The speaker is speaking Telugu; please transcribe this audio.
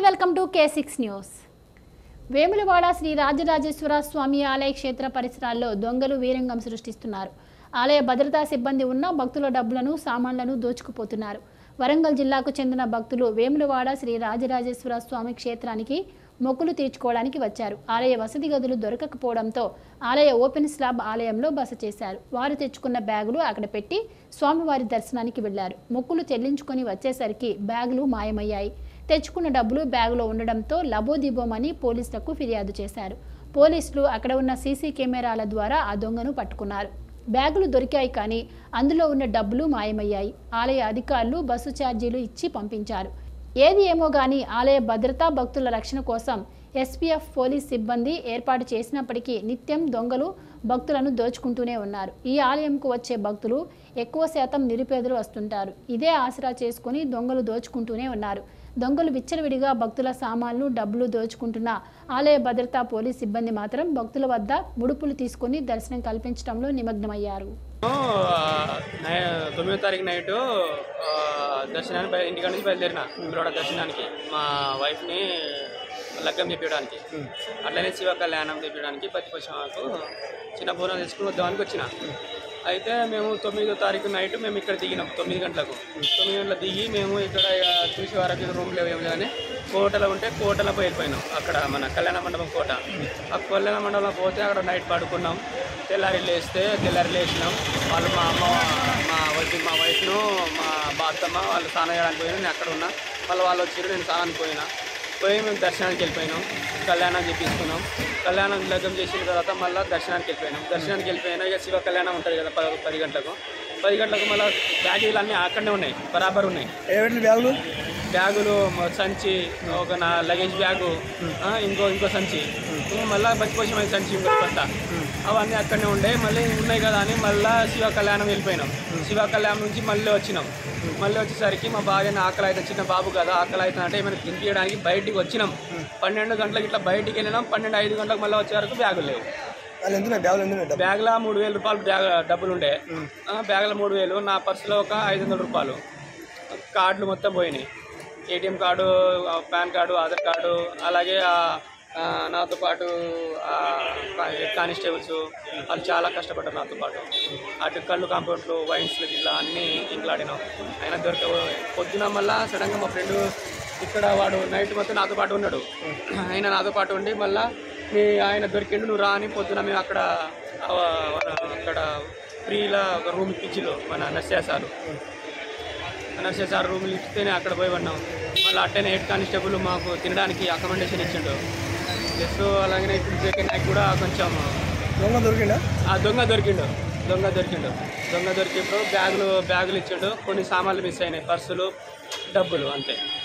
welcome to K six news Vemulawada Shri Rajarajeshwara Swami ఆలయ క్షేత్ర పరిసరాల్లో దొంగలు వీరంగం సృష్టిస్తున్నారు ఆలయ భద్రతా సిబ్బంది ఉన్న భక్తుల డబ్బులను సామాన్లను దోచుకుపోతున్నారు వరంగల్ జిల్లాకు చెందిన భక్తులు వేములవాడ శ్రీ రాజరాజేశ్వర స్వామి క్షేత్రానికి మొక్కులు తీర్చుకోవడానికి వచ్చారు ఆలయ వసతి గదులు దొరకకపోవడంతో ఆలయ ఓపెన్ స్లాబ్ ఆలయంలో బస చేశారు వారు తెచ్చుకున్న బ్యాగులు అక్కడ పెట్టి స్వామివారి దర్శనానికి వెళ్లారు మొక్కులు చెల్లించుకొని వచ్చేసరికి బ్యాగులు మాయమయ్యాయి తెచ్చుకున్న డబ్బులు బ్యాగులో ఉండడంతో లబోదిబోమని పోలీసులకు ఫిర్యాదు చేశారు పోలీసులు అక్కడ ఉన్న సీసీ కెమెరాల ద్వారా ఆ దొంగను పట్టుకున్నారు బ్యాగులు దొరికాయి కానీ అందులో ఉన్న డబ్బులు మాయమయ్యాయి ఆలయ అధికారులు బస్సు ఛార్జీలు ఇచ్చి పంపించారు ఏది ఏమో గాని ఆలయ భద్రతా భక్తుల రక్షణ కోసం ఎస్పీఎఫ్ పోలీస్ సిబ్బంది ఏర్పాటు చేసినప్పటికీ నిత్యం దొంగలు భక్తులను దోచుకుంటూనే ఉన్నారు ఈ ఆలయంకు వచ్చే భక్తులు ఎక్కువ శాతం నిరుపేదలు వస్తుంటారు ఇదే ఆసరా చేసుకుని దొంగలు దోచుకుంటూనే ఉన్నారు దొంగలు విచ్చలవిడిగా భక్తుల సామాన్లు డబ్బులు దోచుకుంటున్న ఆలయ భద్రతా పోలీస్ సిబ్బంది మాత్రం భక్తుల వద్ద ముడుపులు తీసుకుని దర్శనం కల్పించడంలో నిమగ్నమయ్యారు ఆ, నై- తొమ్మిదో తారీఖు నైట్ దర్శనానికి బయ- ఇంటికాడ నుంచి బయలుదేరిన ఇక్కడ దర్శనానికి మా వైఫ్ని లగ్గం తెప్పించడానికి అట్లనే శివ కళ్యాణం తెప్పించడానికి పచ్చిపక్షకు చిన్న బోనం తీసుకుని వద్దామనికి వచ్చిన అయితే మేము తొమ్మిదో తారీఖు నైట్ మేము ఇక్కడ దిగినాం తొమ్మిది గంటలకు తొమ్మిది గంటలకు దిగి మేము ఇక్కడ ఇక చూసి వరకు రూమ్ లేవు ఏం లేదని కోటలో ఉంటే కోటలో వెళ్ళిపోయినాం అక్కడ మన కళ్యాణ మండపం కోట ఆ కళ్యాణ మండపంలో పోతే అక్కడ నైట్ పడుకున్నాం తెల్లారి లేస్తే తెల్లారి లేచినాం వాళ్ళు మా అమ్మ మా వైఫ్ మా వైఫ్ను మా బాత్తమ్మ వాళ్ళు స్నానం చేయడానికి పోయినా నేను అక్కడ ఉన్నా వాళ్ళు వాళ్ళు వచ్చారు నేను స్నానానికి పోయినా పోయి మేము దర్శనానికి వెళ్ళిపోయినాం కళ్యాణం చేపించుకున్నాం కళ్యాణం లగ్గం చేసిన తర్వాత మళ్ళీ దర్శనానికి వెళ్ళిపోయినాం దర్శనానికి వెళ్ళిపోయినా ఇక శివ కళ్యాణం ఉంటుంది కదా పది పది గంటలకు పది గంటలకు మళ్ళీ బ్యాగీలు అన్నీ అక్కడనే ఉన్నాయి బరాబర్ ఉన్నాయి ఏమిటి బ్యాగులు బ్యాగులు మ- సంచి ఒక నా లగేజ్ బ్యాగు ఆ, ఇంకో ఇంకో సంచి మళ్ళీ పచ్చిపోషమైన సంచి ఇంకో కొత్త అవన్నీ అక్కడనే ఉండే మళ్ళీ ఉన్నాయి కదా అని మళ్ళీ శివ కళ్యాణం వెళ్ళిపోయినాం శివ కళ్యాణం నుంచి మళ్ళీ వచ్చినాం మళ్ళీ వచ్చేసరికి మా భార్యని ఆకలి అయితే చిన్న బాబు కదా ఆకలి అయితే అంటే ఏమైనా తినిపించడానికి బయటికి వచ్చినాం పన్నెండు గంటలకు ఇట్లా బయటికి వెళ్ళినాం పన్నెండు ఐదు గంటలకు మళ్ళీ వచ్చే వరకు బ్యాగులు లేవు వాళ్ళు ఎంత బ్యాగులు ఎంత డబ్బు బ్యాగ్లో మూడు వేల రూపాయలు బ్యాగ్ డబ్బులు ఉండే ఆ, బ్యాగ్లో మూడు వేలు నా పర్సులో ఒక ఐదు వందల రూపాయలు కార్డులు మొత్తం పోయినాయి ఏటీఎం కార్డు ఆ, పాన్ కార్డు ఆధార్ కార్డు అలాగే ఆ, ఆ, నాతో పాటు ఆ, కా- కానిస్టేబుల్స్ వాళ్ళు చాలా కష్టపడ్డారు నాతో పాటు అటు కళ్ళు కాంపౌండ్లు వైన్స్లు ఇట్లా అన్నీ ఇంట్లాడినాం ఆయన దొరక పొద్దున మళ్ళా సడన్గా మా ఫ్రెండ్ ఇక్కడ వాడు నైట్ మొత్తం నాతో పాటు ఉన్నాడు ఆయన నాతో పాటు ఉండి మళ్ళా మీ ఆయన దొరికిండు నువ్వు రా అని పొద్దున మేము అక్కడ ఆ, మన అక్కడ ఫ్రీలా ఒక రూమ్ ఇప్పించిలో మన నర్సేసారు నర్సేసారు రూమ్ ఇస్తేనే అక్కడ పోయి ఉన్నాం మళ్ళీ అట్టనే హెడ్ కానిస్టేబుల్ మాకు తినడానికి అకామిడేషన్ ఇచ్చిండు ప్లస్ అలాగనే ఇప్పుడు సెకండ్ నైట్ కూడా కొంచెం దొంగ దొరికిండా ఆ దొంగ దొరికిండు దొంగ దొరికిండు దొంగ దొరికినప్పుడు బ్యాగులు బ్యాగులు ఇచ్చిండు కొన్ని సామాన్లు మిస్ అయినాయి పర్సులు డబ్బులు అంతే